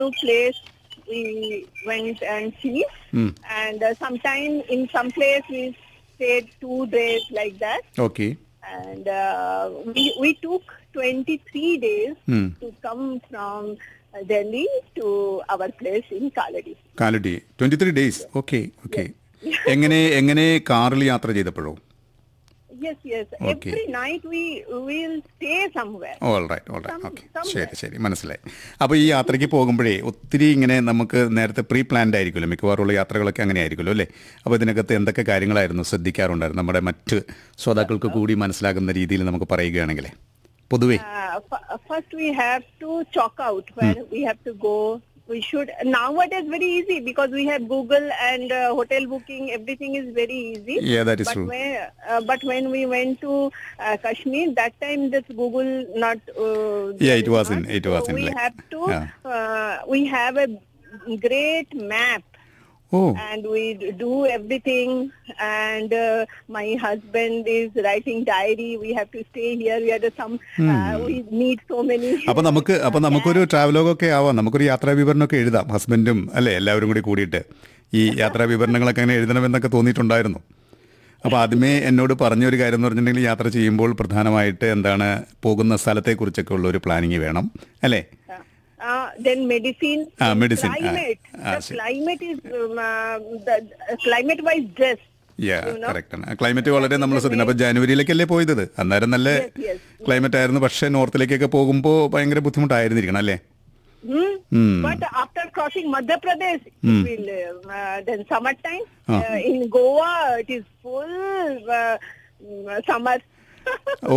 place we went and see, Hmm. and uh, sometime in some place we stayed two days like that, okay and uh, we we took 23 days Hmm. to come from uh, Delhi to our place in Kaladi. Kaladi twenty three days okay okay എങ്ങനെ എങ്ങനെ കാറിൽ യാത്ര ചെയ്തപ്പോഴോ Yes, yes. Okay. Every night we will stay somewhere. All right all right Some- okay somewhere. ശരി ശരി മനസ്സിലായി അപ്പോൾ ഈ യാത്രയ്ക്ക് പോകുമ്പോഴേ ഒത്തിരി ഇങ്ങനെ നമുക്ക് നേരത്തെ പ്രീ പ്ലാൻഡ് ആയിരിക്കുമല്ലോ മിക്കവാറുള്ള യാത്രകളൊക്കെ അങ്ങനെ ആയിരിക്കുമല്ലോ അല്ലേ അപ്പോൾ ഇതിനകത്ത് എന്തൊക്കെ കാര്യങ്ങളായിരുന്നു ശ്രദ്ധിക്കാറുണ്ടായിരുന്നു നമ്മുടെ മറ്റ് ശ്രോതാക്കൾക്ക് കൂടി മനസ്സിലാകുന്ന രീതിയിൽ നമുക്ക് പറയുകയാണെങ്കിൽ പൊതുവേ Uh, f- first, we have to chalk out where we have to go. We should nowadays very easy because we have Google and uh, hotel booking. Everything is very easy. Yeah, that is but true. When, uh, but when we went to uh, Kashmir, that time this Google not. Uh, Yeah, there it is wasn't- not. it So wasn't we like- have to. yeah. Uh, we have a great map oh and we d- do everything and uh, my husband is writing diary we have to stay here we have to some uh, we need so many അപ്പൊ നമുക്ക് അപ്പൊ നമുക്കൊരു ട്രാവലോഗൊക്കെ ആവാം നമുക്കൊരു യാത്രാ വിവരണമൊക്കെ എഴുതാം ഹസ്ബൻഡും അല്ലേ എല്ലാവരും കൂടി കൂടിയിട്ട് ഈ യാത്രാ വിവരണങ്ങളൊക്കെ അങ്ങനെ എഴുതണമെന്നൊക്കെ തോന്നിയിട്ടുണ്ടായിരുന്നു അപ്പോൾ ആദ്യമേ എന്നോട് പറഞ്ഞൊരു കാര്യം എന്ന് പറഞ്ഞിട്ടുണ്ടെങ്കിൽ യാത്ര ചെയ്യുമ്പോൾ പ്രധാനമായിട്ട് എന്താണ് പോകുന്ന സ്ഥലത്തെക്കുറിച്ചൊക്കെ ഉള്ള ഒരു പ്ലാനിങ് വേണം അല്ലേ uh, then medicine Ah, then medicine. Ah, climate ah, the see. climate is um, uh, the climate wise dress yeah you know? Correct ആണ് ക്ലൈമറ്റ് വളരെ നമ്മൾ ശ്രദ്ധിക്കണം അപ്പോൾ ജനുവരിയിലേക്കല്ലേ പോയത് അന്നേരം നല്ല Yes, yes. ക്ലൈമറ്റ് ആയിരുന്നു പക്ഷേ നോർത്തിലേക്കൊക്കെ പോകുമ്പോൾ ഭയങ്കര ബുദ്ധിമുട്ടായിരുന്നിരിക്കണം അല്ലേ Hmm? Hmm. But after crossing Madhya Pradesh, Hmm. it will, um, uh, then summertime. Ah. Uh, in Goa, it is full uh, mm, summer. Oh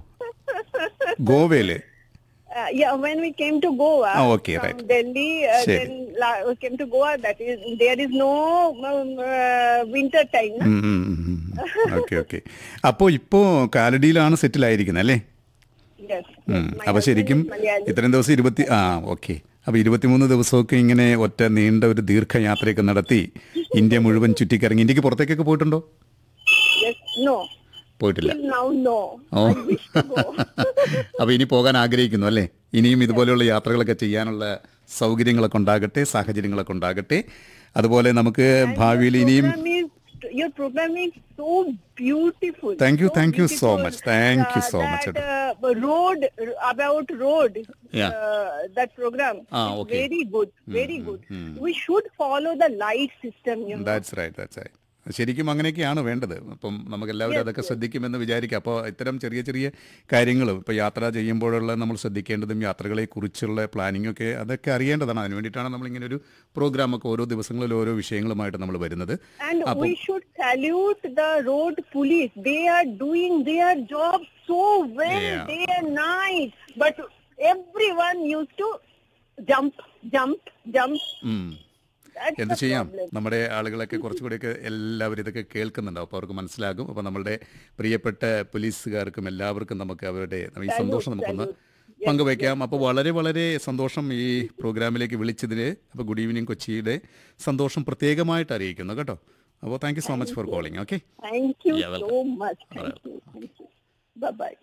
ഗോവയില് Uh, yeah, when we came to Goa, Ah, okay, from right. Delhi, uh, Sure. then la- we came to Goa. That is, there is no um, uh, winter time. na? Okay okay അപ്പോൾ ഇപ്പോൾ കാലടിയിലാണ് സെറ്റിൽ ആയിരിക്കുന്നത് അല്ലേ Yes. ഉം. My അപ്പോൾ husband ശരിക്കും is Malayali. ഇത്രയും ദിവസം ഇരുപത്തി ആ ഓക്കെ അപ്പോൾ ഇരുപത്തിമൂന്ന് ദിവസമൊക്കെ ഇങ്ങനെ ഒറ്റ നീണ്ട ഒരു ദീർഘയാത്രയൊക്കെ നടത്തി ഇന്ത്യ മുഴുവൻ ചുറ്റിക്കറങ്ങി ഇന്ത്യക്ക് പുറത്തേക്കൊക്കെ പോയിട്ടുണ്ടോ Yes. No. പോയിട്ടില്ല Till now, no. Oh I wish to go. അപ്പോൾ ഇനി പോകാൻ ആഗ്രഹിക്കുന്നു അല്ലേ ഇനിയും ഇതുപോലെയുള്ള യാത്രകളൊക്കെ ചെയ്യാനുള്ള സൗകര്യങ്ങളൊക്കെ ഉണ്ടാകട്ടെ സാഹചര്യങ്ങളൊക്കെ ഉണ്ടാകട്ടെ അതുപോലെ നമുക്ക് ഭാവിയിൽ ഇനിയും program is, your program is so beautiful. Thank you, so thank you so beautiful. much. Thank you so that, much. Uh, road about road. Yeah. Uh, that program. Ah, is okay. Very good. Very good. We should follow the light system. You know. That's right that's right ശരിക്കും അങ്ങനെയൊക്കെയാണ് വേണ്ടത് അപ്പം നമുക്ക് എല്ലാവരും അതൊക്കെ ശ്രദ്ധിക്കുമെന്ന് വിചാരിക്കാം അപ്പോൾ ഇത്തരം ചെറിയ ചെറിയ കാര്യങ്ങളും ഇപ്പോൾ യാത്ര ചെയ്യുമ്പോഴുള്ള നമ്മൾ ശ്രദ്ധിക്കേണ്ടതും യാത്രകളെ കുറിച്ചുള്ള പ്ലാനിംഗ് ഒക്കെ അതൊക്കെ അറിയേണ്ടതാണ് അതിന് വേണ്ടിയിട്ടാണ് നമ്മൾ ഇങ്ങനെ ഒരു പ്രോഗ്രാമൊക്കെ ഓരോ ദിവസങ്ങളിൽ ഓരോ വിഷയങ്ങളുമായിട്ട് നമ്മൾ വരുന്നത് And അപ്പം we should salute the road police. They are doing their job so well Yeah. day and night. But everyone used to jump, jump, jump. ഉം. That's എന്ത് the ചെയ്യാം problem. നമ്മുടെ ആളുകളൊക്കെ കുറച്ചുകൂടിയൊക്കെ എല്ലാവരും ഇതൊക്കെ കേൾക്കുന്നുണ്ടാവും അപ്പോൾ അവർക്ക് മനസ്സിലാകും അപ്പോൾ നമ്മളുടെ പ്രിയപ്പെട്ട പോലീസുകാർക്കും എല്ലാവർക്കും നമുക്ക് അവരുടെ ഈ സന്തോഷം നമുക്കൊന്ന് salute. പങ്കുവയ്ക്കാം അപ്പോൾ വളരെ വളരെ സന്തോഷം ഈ പ്രോഗ്രാമിലേക്ക് വിളിച്ചതിന് അപ്പോൾ ഗുഡ് ഈവനിങ് കൊച്ചിയുടെ സന്തോഷം പ്രത്യേകമായിട്ട് അറിയിക്കുന്നു കേട്ടോ അപ്പോൾ thank you so much for calling okay Thank you Yeah, so welcome. much. Thank you. Thank you. Bye bye.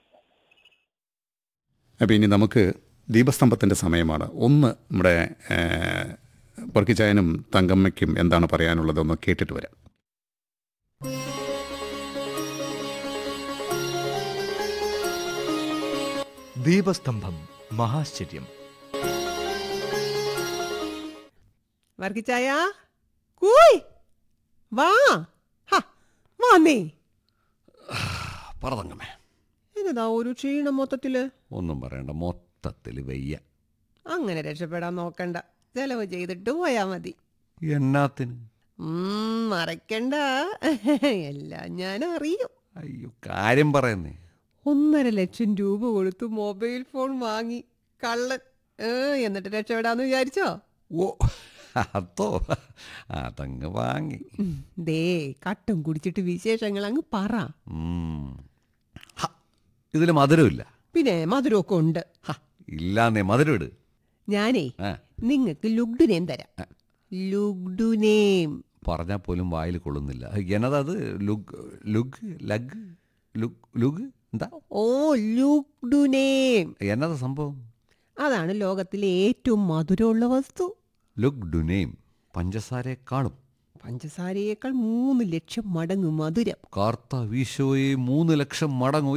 അപ്പോൾ ഇനി നമുക്ക് ദീപസ്തംഭത്തിൻ്റെ സമയമാണ് ഒന്ന് നമ്മുടെ പൊർക്കിച്ചായനും തങ്കമ്മയ്ക്കും എന്താണ് പറയാനുള്ളതെന്ന് കേട്ടിട്ട് വരാം ദീപസ്തംഭം മഹാശ്ചര്യം വർഗിച്ചായ കൂയ് വാ ഹ, വന്നേ പറതങ്ങമേ എന്നതാ ഒരു ക്ഷീണം മൊത്തത്തില് ഒന്നും പറയണ്ട മൊത്തത്തിൽ വെയ്യ അങ്ങനെ രക്ഷപ്പെടാൻ നോക്കണ്ട ചെലവ് ചെയ്തിട്ട് പോയാ മതി എന്നാത്തിന് ഉം, മറക്കണ്ട എല്ലാം ഞാൻ അറിയും അയ്യോ കാര്യം പറയുന്നേ ഒന്നര ലക്ഷം രൂപ കൊടുത്ത് മൊബൈൽ ഫോൺ വാങ്ങി കള്ളൻ ഏ, എന്നിട്ട് രക്ഷപ്പെടാന്ന് വിചാരിച്ചോ ഓ അതോ അതങ്ങ് വാങ്ങി ഉം, ദേ കട്ടും കുടിച്ചിട്ട് വിശേഷങ്ങൾ അങ്ങ് പറ ഇതിൽ മധുരമില്ല പിന്നെ മധുരമൊക്കെ ഉണ്ട് ഹ, ഇല്ലാന്നേ മധുരം ഇട് ഞാനേ ആ. നിങ്ങക്ക് ലുഗ്ഡുനേം തരാം ലുഗ്ഡുനേം പറഞ്ഞാൽ പോലും വായിൽ കൊള്ളുന്നില്ല എന്നതത് ലുഗ് ലുഗ് ലഗ് ലുഗ് ലുഗ് എന്താ ഓ ലുഗ്ഡുനേം എന്നതാ സംഭവം അതാണ് ലോകത്തിലെ ഏറ്റവും മധുരമുള്ള വസ്തു ലുക്ക് ഡുനെയിം പഞ്ചസാരയെക്കാളും പഞ്ചസാരയേക്കാൾ മൂന്ന് ലക്ഷം മടങ്ങ് മധുരം കാർത്ത വീശോയെ മൂന്ന് ലക്ഷം മടങ്ങ്